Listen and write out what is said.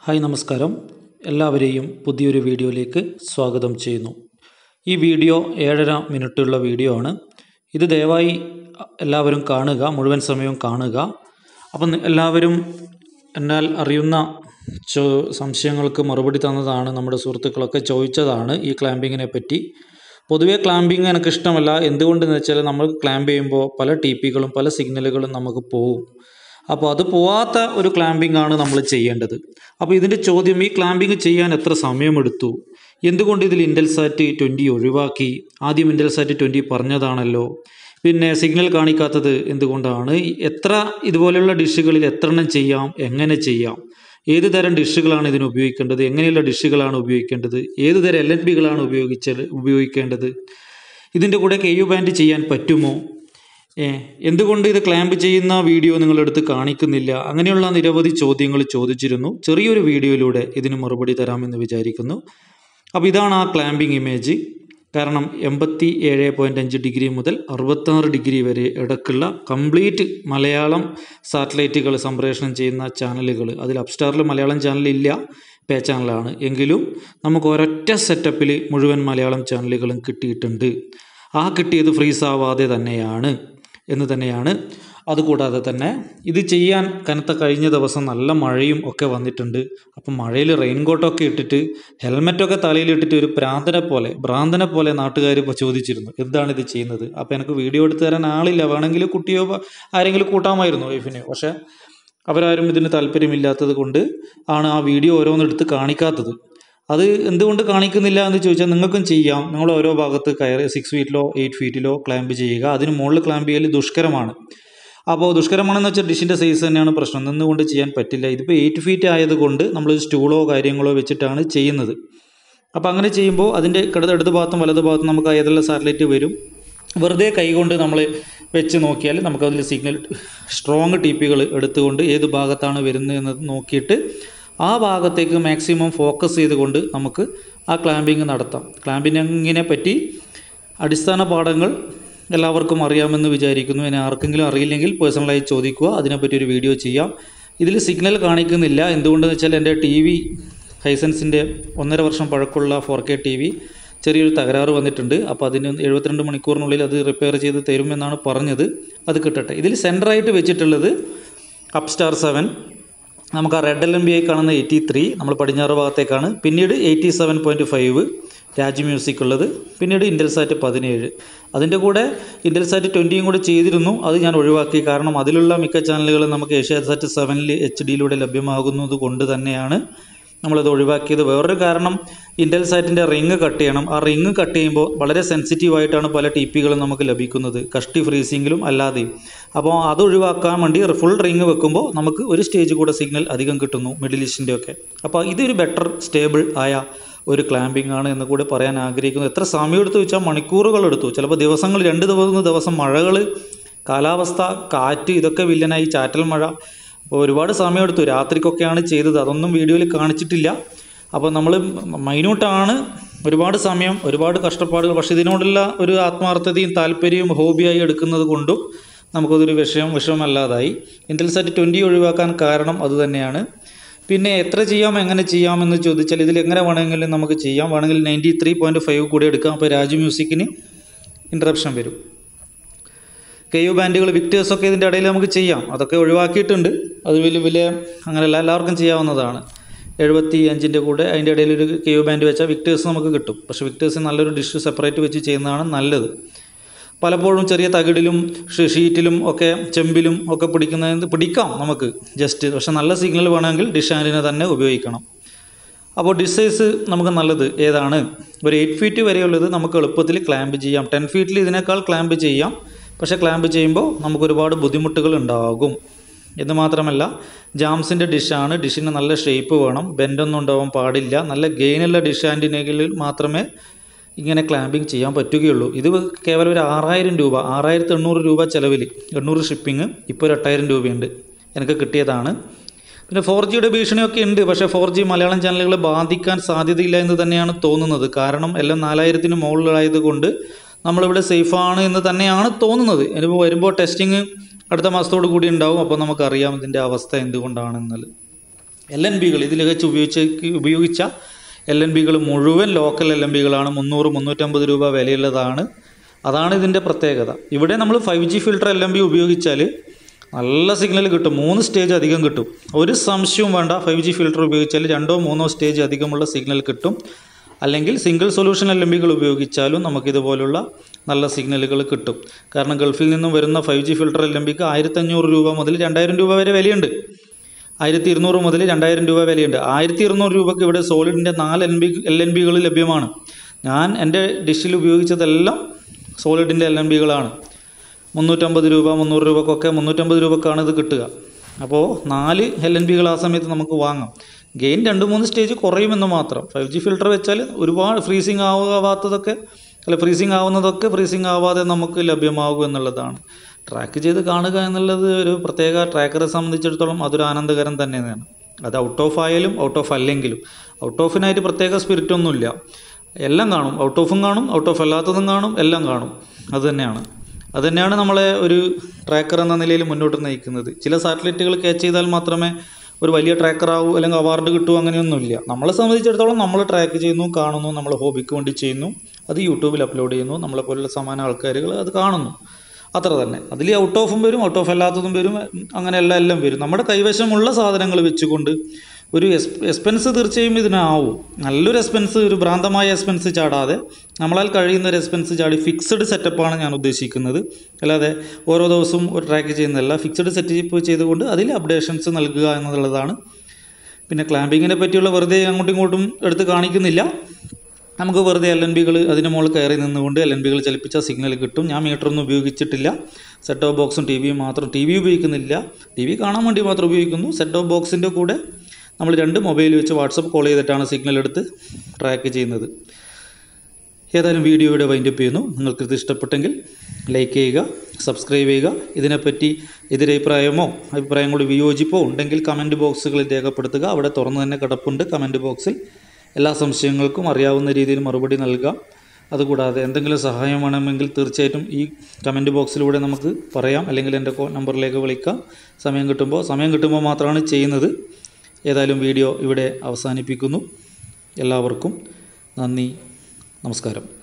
hi നമസ്കാരം എല്ലാവരെയും പുതിയൊരു വീഡിയോയിലേക്ക് സ്വാഗതം ചെയ്യുന്നു ഈ വീഡിയോ ഏഴര മിനിറ്റുള്ള വീഡിയോ ആണ് ഇത് ദയവായി എല്ലാവരും കാണുക മുഴുവൻ സമയവും കാണുക അപ്പം എല്ലാവരും എന്നാൽ അറിയുന്ന ചോ സംശയങ്ങൾക്ക് മറുപടി തന്നതാണ് നമ്മുടെ സുഹൃത്തുക്കളൊക്കെ ചോദിച്ചതാണ് ഈ ക്ലാമ്പിങ്ങിനെ പറ്റി പൊതുവേ ക്ലാമ്പിങ് എനിക്ക് ഇഷ്ടമല്ല എന്തുകൊണ്ടെന്ന് വെച്ചാൽ നമ്മൾ ക്ലാമ്പ് ചെയ്യുമ്പോൾ പല ടി പികളും പല സിഗ്നലുകളും നമുക്ക് പോവും അപ്പോൾ അത് പോവാത്ത ഒരു ക്ലാമ്പിംഗ് ആണ് നമ്മൾ ചെയ്യേണ്ടത് അപ്പോൾ ഇതിൻ്റെ ചോദ്യം ഈ ക്ലാമ്പിംഗ് ചെയ്യാൻ എത്ര സമയമെടുത്തു എന്തുകൊണ്ട് ഇതിൽ ഇൻഡൽസാറ്റ് ട്വൻറ്റി ഒഴിവാക്കി ആദ്യം ഇൻഡൽസാറ്റ് ട്വൻറ്റി പറഞ്ഞതാണല്ലോ പിന്നെ സിഗ്നൽ കാണിക്കാത്തത് എന്തുകൊണ്ടാണ് എത്ര ഇതുപോലെയുള്ള ഡിഷുകളിൽ എത്ര എണ്ണം ചെയ്യാം എങ്ങനെ ചെയ്യാം ഏത് തരം ഡിഷുകളാണ് ഇതിന് ഉപയോഗിക്കേണ്ടത് എങ്ങനെയുള്ള ഡിഷുകളാണ് ഉപയോഗിക്കേണ്ടത് ഏത് തരം എൽ എൻ ബികളാണ് ഉപയോഗിച്ചത് ഉപയോഗിക്കേണ്ടത് ഇതിൻ്റെ കൂടെ കെ യു ബാൻഡ് ചെയ്യാൻ പറ്റുമോ ഏ, എന്തുകൊണ്ട് ഇത് ക്ലാമ്പ് ചെയ്യുന്ന വീഡിയോ നിങ്ങളെടുത്ത് കാണിക്കുന്നില്ല അങ്ങനെയുള്ള നിരവധി ചോദ്യങ്ങൾ ചോദിച്ചിരുന്നു ചെറിയൊരു വീഡിയോയിലൂടെ ഇതിന് മറുപടി തരാമെന്ന് വിചാരിക്കുന്നു അപ്പോൾ ഇതാണ് ആ ക്ലാമ്പിംഗ് ഇമേജ് കാരണം എൺപത്തി ഏഴ് പോയിൻറ്റ് അഞ്ച് ഡിഗ്രി മുതൽ അറുപത്താറ് ഡിഗ്രി വരെ ഇടക്കുള്ള കംപ്ലീറ്റ് മലയാളം സാറ്റലൈറ്റുകൾ സംപ്രേഷണം ചെയ്യുന്ന ചാനലുകൾ അതിൽ അപ്സ്റ്റാറിൽ മലയാളം ചാനൽ ഇല്ല പേ ചാനലാണ് എങ്കിലും നമുക്ക് ഒരൊറ്റ സെറ്റപ്പിൽ മുഴുവൻ മലയാളം ചാനലുകളും കിട്ടിയിട്ടുണ്ട് ആ കിട്ടിയത് ഫ്രീസ് ആവാതെ തന്നെയാണ് എന്ന് തന്നെയാണ് അതുകൂടാതെ തന്നെ ഇത് ചെയ്യാൻ കനത്ത കഴിഞ്ഞ ദിവസം നല്ല മഴയും ഒക്കെ വന്നിട്ടുണ്ട് അപ്പം മഴയിൽ റെയിൻകോട്ടൊക്കെ ഇട്ടിട്ട് ഹെൽമെറ്റൊക്കെ തലയിലിട്ടിട്ട് ഒരു പ്രാന്തനെ പോലെ ഭ്രാന്തനെ പോലെ നാട്ടുകാർ ഇപ്പോൾ ചോദിച്ചിരുന്നു എന്താണ് ഇത് ചെയ്യുന്നത് അപ്പോൾ എനിക്ക് വീഡിയോ എടുത്തു തരാൻ ആളില്ല വേണമെങ്കിൽ കുട്ടിയോ പ- ആരെങ്കിലും കൂട്ടാമായിരുന്നു വൈഫിനെയോ പക്ഷേ അവരാരും ഇതിന് താല്പര്യമില്ലാത്തത് കൊണ്ട് ആണ് ആ വീഡിയോ ഓരോന്നെടുത്ത് കാണിക്കാത്തത് അത് എന്തുകൊണ്ട് കാണിക്കുന്നില്ല എന്ന് ചോദിച്ചാൽ നിങ്ങൾക്കും ചെയ്യാം നിങ്ങൾ ഓരോ ഭാഗത്ത് കയറി സിക്സ് ഫീറ്റിലോ എയ്റ്റ് ഫീറ്റിലോ ക്ലാമ്പ് ചെയ്യുക അതിന് മുകളിൽ ക്ലാമ്പ് ചെയ്യൽ ദുഷ്കരമാണ് അപ്പോൾ ദുഷ്കരമാണെന്ന് വെച്ചാൽ ഡിഷിൻ്റെ സൈസ് തന്നെയാണ് പ്രശ്നം നിന്നുകൊണ്ട് ചെയ്യാൻ പറ്റില്ല ഇതിപ്പോൾ എയ്റ്റ് ഫീറ്റ് ആയതുകൊണ്ട് നമ്മൾ സ്റ്റൂളോ കാര്യങ്ങളോ വെച്ചിട്ടാണ് ചെയ്യുന്നത് അപ്പോൾ അങ്ങനെ ചെയ്യുമ്പോൾ അതിൻ്റെ കിടത് ഇടത് ഭാഗത്തും വലത് ഭാഗത്തും നമുക്ക് ഏതെല്ലാം സാറ്റലൈറ്റ് വരും വെറുതെ കൈകൊണ്ട് നമ്മൾ വെച്ച് നോക്കിയാൽ നമുക്കതിൽ സിഗ്നൽ സ്ട്രോങ് ടി പികൾ എടുത്തുകൊണ്ട് ഏത് ഭാഗത്താണ് വരുന്നത് എന്നത് നോക്കിയിട്ട് ആ ഭാഗത്തേക്ക് മാക്സിമം ഫോക്കസ് ചെയ്തുകൊണ്ട് നമുക്ക് ആ ക്ലാമ്പിങ് നടത്താം ക്ലാമ്പിങ്ങിനെ പറ്റി അടിസ്ഥാന പാഠങ്ങൾ എല്ലാവർക്കും അറിയാമെന്ന് വിചാരിക്കുന്നു ഇനി ആർക്കെങ്കിലും അറിയില്ലെങ്കിൽ പേഴ്സണലായി ചോദിക്കുക അതിനെപ്പറ്റി ഒരു വീഡിയോ ചെയ്യാം ഇതിൽ സിഗ്നൽ കാണിക്കുന്നില്ല എന്തുകൊണ്ടെന്ന് വെച്ചാൽ എൻ്റെ ടി വി ഹൈസൻസിൻ്റെ ഒന്നര വർഷം പഴക്കമുള്ള ഫോർ കെ ടി വി ചെറിയൊരു തകരാറ് വന്നിട്ടുണ്ട് അപ്പോൾ അതിന് എഴുപത്തിരണ്ട് മണിക്കൂറിനുള്ളിൽ അത് റിപ്പയർ ചെയ്ത് തരുമെന്നാണ് പറഞ്ഞത് അത് കിട്ടട്ടെ ഇതിൽ സെൻറ്ററായിട്ട് വെച്ചിട്ടുള്ളത് അപ്സ്റ്റാർ സെവൻ നമുക്ക് ആ red L M B I കാണുന്ന എയ്റ്റി ത്രീ നമ്മൾ പടിഞ്ഞാറ് ഭാഗത്തേക്കാണ് പിന്നീട് eighty seven point five Raj music ഉള്ളത് പിന്നീട് ഇൻഡൽസാറ്റ് പതിനേഴ് അതിൻ്റെ കൂടെ ഇൻഡൽസാറ്റ് ട്വൻറ്റിയും കൂടെ ചെയ്തിരുന്നു അത് ഞാൻ ഒഴിവാക്കി കാരണം അതിലുള്ള മിക്ക ചാനലുകളും നമുക്ക് ഏഷ്യാസാറ്റ് സെവനിൽ എച്ച് ഡിയിലൂടെ ലഭ്യമാകുന്നത് കൊണ്ട് തന്നെയാണ് നമ്മളത് ഒഴിവാക്കിയത് വേറൊരു കാരണം ഇൻഡൽസാറ്റിൻ്റെ റിങ് കട്ട് ചെയ്യണം ആ റിങ് കട്ട് ചെയ്യുമ്പോൾ വളരെ സെൻസിറ്റീവ് ആയിട്ടാണ് പല ടി പികളും നമുക്ക് ലഭിക്കുന്നത് കഷ്ടി ഫ്രീസിങ്ങിലും അല്ലാതെയും അപ്പോൾ അത് ഒഴിവാക്കാൻ വേണ്ടി ഫുൾ റിങ് വെക്കുമ്പോൾ നമുക്ക് ഒരു സ്റ്റേജ് കൂടെ സിഗ്നൽ അധികം കിട്ടുന്നു മിഡിൽ ഈസ്റ്റിൻ്റെ ഒക്കെ അപ്പോൾ ഇതൊരു ബെറ്റർ സ്റ്റേബിൾ ആയ ഒരു ക്ലാമ്പിംഗ് ആണ് എന്ന് കൂടി പറയാൻ ആഗ്രഹിക്കുന്നു എത്ര സമയം എടുത്തു വെച്ചാൽ മണിക്കൂറുകൾ എടുത്തു ചിലപ്പോൾ ദിവസങ്ങൾ രണ്ട് ദിവസം ദിവസം മഴകൾ കാലാവസ്ഥ കാറ്റ് ഇതൊക്കെ വില്ലനായി ചാറ്റൽ മഴ അപ്പോൾ ഒരുപാട് സമയമെടുത്തു രാത്രിക്കൊക്കെയാണ് ചെയ്തത് അതൊന്നും വീഡിയോയിൽ കാണിച്ചിട്ടില്ല അപ്പോൾ നമ്മൾ മൈന്യൂട്ടാണ് ഒരുപാട് സമയം ഒരുപാട് കഷ്ടപ്പാടുകൾ പക്ഷേ ഇതിനോടുള്ള ഒരു ആത്മാർത്ഥതയും താല്പര്യവും ഹോബിയായി എടുക്കുന്നത് കൊണ്ടും നമുക്കതൊരു വിഷയം വിഷമല്ലാതായി ഇൻറ്റൽസാറ്റ് ട്വൻറ്റി ഒഴിവാക്കാൻ കാരണം അതുതന്നെയാണ് പിന്നെ എത്ര ചെയ്യാം എങ്ങനെ ചെയ്യാമെന്ന് ചോദിച്ചാൽ ഇതിൽ എങ്ങനെ വേണമെങ്കിലും നമുക്ക് ചെയ്യാം വേണമെങ്കിൽ നയൻറ്റി ത്രീ പോയിൻറ്റ് ഫൈവ് കൂടി എടുക്കാം അപ്പോൾ രാജു മ്യൂസിക്കിന് ഇൻട്രപ്ഷൻ വരും കെ യു ബാൻഡുകൾ വിക്ടേഴ്സൊക്കെ ഇതിൻ്റെ ഇടയിൽ നമുക്ക് ചെയ്യാം അതൊക്കെ ഒഴിവാക്കിയിട്ടുണ്ട് അത് വലിയ വലിയ അങ്ങനെയല്ല എല്ലാവർക്കും ചെയ്യാവുന്നതാണ് എഴുപത്തി അഞ്ചിൻ്റെ കൂടെ അതിൻ്റെ ഇടയിൽ ഒരു കെ യു ബാൻഡ് വെച്ചാൽ വിക്ടേഴ്സ് നമുക്ക് കിട്ടും പക്ഷേ വിക്ടേഴ്സ് നല്ലൊരു ഡിഷ് സെപ്പറേറ്റ് വെച്ച് ചെയ്യുന്നതാണ് നല്ലത് പലപ്പോഴും ചെറിയ തകിടിലും ഷീ- ഷീറ്റിലും ഒക്കെ ചെമ്പിലും ഒക്കെ പിടിക്കുന്നതിന് പിടിക്കാം നമുക്ക് ജസ്റ്റ് പക്ഷെ നല്ല സിഗ്നൽ വേണമെങ്കിൽ ഡിഷ് ആൻറ്റിനെ തന്നെ ഉപയോഗിക്കണം അപ്പോൾ ഡിഷ് സൈസ് നമുക്ക് നല്ലത് ഏതാണ് ഒരു എയ്റ്റ് ഫീറ്റ് വരെയുള്ളത് നമുക്ക് എളുപ്പത്തിൽ ക്ലാമ്പ് ചെയ്യാം ടെൻ ഫീറ്റിൽ ഇതിനേക്കാൾ ക്ലാമ്പ് ചെയ്യാം പക്ഷേ ക്ലാമ്പ് ചെയ്യുമ്പോൾ നമുക്ക് ഒരുപാട് ബുദ്ധിമുട്ടുകൾ ഉണ്ടാകും എന്ന് മാത്രമല്ല ജാംസിൻ്റെ ഡിഷാണ് ഡിഷിന് നല്ല ഷേപ്പ് വേണം ബെൻഡൊന്നും ഉണ്ടാവാൻ പാടില്ല നല്ല ഗെയിനുള്ള ഡിഷ് ആൻറ്റിനെങ്കിൽ മാത്രമേ ഇങ്ങനെ ക്ലാമ്പിംഗ് ചെയ്യാൻ പറ്റുകയുള്ളൂ ഇത് കേവലം ഒരു ആറായിരം രൂപ ആറായിരത്തി എണ്ണൂറ് രൂപ ചിലവിൽ എണ്ണൂറ് ഷിപ്പിംഗ് ഇപ്പോൾ ഒരു എട്ടായിരം രൂപയുണ്ട് എനിക്ക് കിട്ടിയതാണ് പിന്നെ ഫോർ ജിയുടെ ഭീഷണിയൊക്കെ ഉണ്ട് പക്ഷേ ഫോർ ജി മലയാളം ചാനലുകളെ ബാധിക്കാൻ സാധ്യതയില്ല എന്ന് തന്നെയാണ് തോന്നുന്നത് കാരണം എല്ലാം നാലായിരത്തിന് മുകളിലായതുകൊണ്ട് നമ്മളിവിടെ സേഫാണ് എന്ന് തന്നെയാണ് തോന്നുന്നത് ഇനിയിപ്പോൾ വരുമ്പോൾ ടെസ്റ്റിംഗ് അടുത്ത മാസത്തോടു കൂടി ഉണ്ടാവും അപ്പോൾ നമുക്കറിയാം ഇതിൻ്റെ അവസ്ഥ എന്തുകൊണ്ടാണെന്നുള്ളത് എൽ എൻ ബികൾ ഇതിൽ വെച്ച് ഉപയോഗിച്ച ഉപയോഗിച്ച എൽ എൻ ബികൾ മുഴുവൻ ലോക്കൽ എൽ എൻ ബികളാണ് മുന്നൂറ് മുന്നൂറ്റമ്പത് രൂപ വിലയുള്ളതാണ് അതാണ് ഇതിൻ്റെ പ്രത്യേകത ഇവിടെ നമ്മൾ five G filter L M B ഉപയോഗിച്ചാൽ നല്ല സിഗ്നൽ കിട്ടും മൂന്ന് സ്റ്റേജ് അധികം കിട്ടും ഒരു സംശയവും വേണ്ട ഫൈവ് ജി ഫിൽട്ടർ ഉപയോഗിച്ചാൽ രണ്ടോ മൂന്നോ സ്റ്റേജ് അധികമുള്ള സിഗ്നൽ കിട്ടും അല്ലെങ്കിൽ സിംഗിൾ സൊല്യൂഷൻ എൽ എം ബികൾ ഉപയോഗിച്ചാലും നമുക്കിതുപോലുള്ള നല്ല സിഗ്നലുകൾ കിട്ടും കാരണം ഗൾഫിൽ നിന്നും വരുന്ന five G filter L M ബിക്ക് ആയിരത്തഞ്ഞൂറ് രൂപ മുതൽ രണ്ടായിരം രൂപ വരെ വിലയുണ്ട് ആയിരത്തി ഇരുന്നൂറ് മുതൽ രണ്ടായിരം രൂപ വിലയുണ്ട് ആയിരത്തി ഇരുന്നൂറ് രൂപയ്ക്ക് ഇവിടെ സോളിഡിൻ്റെ നാല് എൻ ബി എൽ എൻ ബികൾ ലഭ്യമാണ് ഞാൻ എൻ്റെ ഡിഷിൽ ഉപയോഗിച്ചതെല്ലാം സോളിഡിൻ്റെ എൽ എൻ ബികളാണ് മുന്നൂറ്റമ്പത് രൂപ മുന്നൂറ് രൂപക്കൊക്കെ മുന്നൂറ്റമ്പത് രൂപക്കാണ് ഇത് കിട്ടുക അപ്പോൾ നാല് എൽ എൻ ബികൾ ആ സമയത്ത് നമുക്ക് വാങ്ങാം ഗെയിൻ രണ്ട് മൂന്ന് സ്റ്റേജ് കുറയുമെന്ന് മാത്രം ഫൈവ് ജി ഫിൽട്ടർ വെച്ചാൽ ഒരുപാട് ഫ്രീസിങ് ആവാത്തതൊക്കെ അല്ല ഫ്രീസിങ് ആവുന്നതൊക്കെ ഫ്രീസിങ് ആവാതെ നമുക്ക് ലഭ്യമാകും എന്നുള്ളതാണ് ട്രാക്ക് ചെയ്ത് കാണുക എന്നുള്ളത് ഒരു പ്രത്യേക ട്രാക്കറെ സംബന്ധിച്ചിടത്തോളം അതൊരു ആനന്ദകരം തന്നെയാണ് അത് ഔട്ട് ഓഫ് ആയാലും ഔട്ട് ഓഫ് അല്ലെങ്കിലും ഔട്ട് ഓഫിനായിട്ട് പ്രത്യേക സ്പിരിറ്റ് ഒന്നുമില്ല എല്ലാം കാണും ഔട്ട് ഓഫും കാണും ഔട്ട് ഓഫ് അല്ലാത്തതും കാണും എല്ലാം കാണും അത് തന്നെയാണ് അത് തന്നെയാണ് നമ്മളെ ഒരു ട്രാക്കർ എന്ന നിലയിൽ മുന്നോട്ട് നയിക്കുന്നത് ചില സാറ്റലൈറ്റുകൾ ക്യാച്ച് ചെയ്താൽ മാത്രമേ ഒരു വലിയ ട്രാക്കർ ആവൂ അല്ലെങ്കിൽ അവാർഡ് കിട്ടൂ അങ്ങനെയൊന്നുമില്ല നമ്മളെ സംബന്ധിച്ചിടത്തോളം നമ്മൾ ട്രാക്ക് ചെയ്യുന്നു കാണുന്നു നമ്മൾ ഹോബിക്ക് വേണ്ടി ചെയ്യുന്നു അത് യൂട്യൂബിൽ അപ്ലോഡ് ചെയ്യുന്നു നമ്മളെ പോലുള്ള സമാന ആൾക്കാരുകൾ അത് കാണുന്നു അത്ര തന്നെ അതിൽ ഔട്ട് ഓഫും വരും ഔട്ട് ഓഫ് അല്ലാത്തതും വരും അങ്ങനെ എല്ലാം എല്ലാം വരും നമ്മുടെ കൈവശമുള്ള സാധനങ്ങൾ വെച്ചുകൊണ്ട് ഒരു എസ് എക്സ്പെൻസ് തീർച്ചയായും ഇതിനാവും നല്ലൊരു എക്സ്പെൻസ് ഒരു ഭ്രാന്തമായ എക്സ്പെൻസ് ചാടാതെ നമ്മളാൽ കഴിയുന്ന ഒരു എക്സ്പെൻസ് ചാടി ഫിക്സഡ് സെറ്റപ്പാണ് ഞാൻ ഉദ്ദേശിക്കുന്നത് അല്ലാതെ ഓരോ ദിവസവും ഒരു ട്രാക്ക് ചെയ്യുന്നതല്ല ഫിക്സഡ് സെറ്റപ്പ് ചെയ്തുകൊണ്ട് അതിൽ അപ്ഡേഷൻസ് നൽകുക എന്നുള്ളതാണ് പിന്നെ ക്ലാമ്പിങ്ങിനെ പറ്റിയുള്ള വെറുതെ അങ്ങോട്ടും ഇങ്ങോട്ടും എടുത്ത് കാണിക്കുന്നില്ല നമുക്ക് വെറുതെ എൽ എൻ ബികൾ അതിന് മുകളിൽ കയറി നിന്നുകൊണ്ട് എൽ എൻ ബികൾ ചലിപ്പിച്ച സിഗ്നൽ കിട്ടും ഞാൻ മീറ്ററൊന്നും ഉപയോഗിച്ചിട്ടില്ല സെറ്റ് ഓഫ് ബോക്സും ടി വിയും മാത്രം ടി വി ഉപയോഗിക്കുന്നില്ല ടി വി കാണാൻ വേണ്ടി മാത്രം ഉപയോഗിക്കുന്നു സെറ്റ് ഓഫ് ബോക്സിൻ്റെ കൂടെ നമ്മൾ രണ്ട് മൊബൈൽ വെച്ച് വാട്സപ്പ് കോൾ ചെയ്തിട്ടാണ് സിഗ്നൽ എടുത്ത് ട്രാക്ക് ചെയ്യുന്നത് ഏതായാലും വീഡിയോയുടെ വൈൻഡപ്പ് ചെയ്യുന്നു നിങ്ങൾക്ക് ഇത് ഇഷ്ടപ്പെട്ടെങ്കിൽ ലൈക്ക് ചെയ്യുക സബ്സ്ക്രൈബ് ചെയ്യുക ഇതിനെപ്പറ്റി എതിരഭിപ്രായമോ അഭിപ്രായങ്ങളോ വിയോജിപ്പോ ഉണ്ടെങ്കിൽ കമൻറ്റ് ബോക്സുകളിൽ രേഖപ്പെടുത്തുക അവിടെ തുറന്നു തന്നെ കിടപ്പുണ്ട് കമൻറ്റ് ബോക്സിൽ എല്ലാ സംശയങ്ങൾക്കും അറിയാവുന്ന രീതിയിൽ മറുപടി നൽകാം അതുകൂടാതെ എന്തെങ്കിലും സഹായം വേണമെങ്കിൽ തീർച്ചയായിട്ടും ഈ കമൻറ്റ് ബോക്സിലൂടെ നമുക്ക് പറയാം അല്ലെങ്കിൽ എൻ്റെ നമ്പറിലേക്ക് വിളിക്കാം സമയം കിട്ടുമ്പോൾ സമയം കിട്ടുമ്പോൾ മാത്രമാണ് ചെയ്യുന്നത് ഏതായാലും വീഡിയോ ഇവിടെ അവസാനിപ്പിക്കുന്നു എല്ലാവർക്കും നന്ദി നമസ്കാരം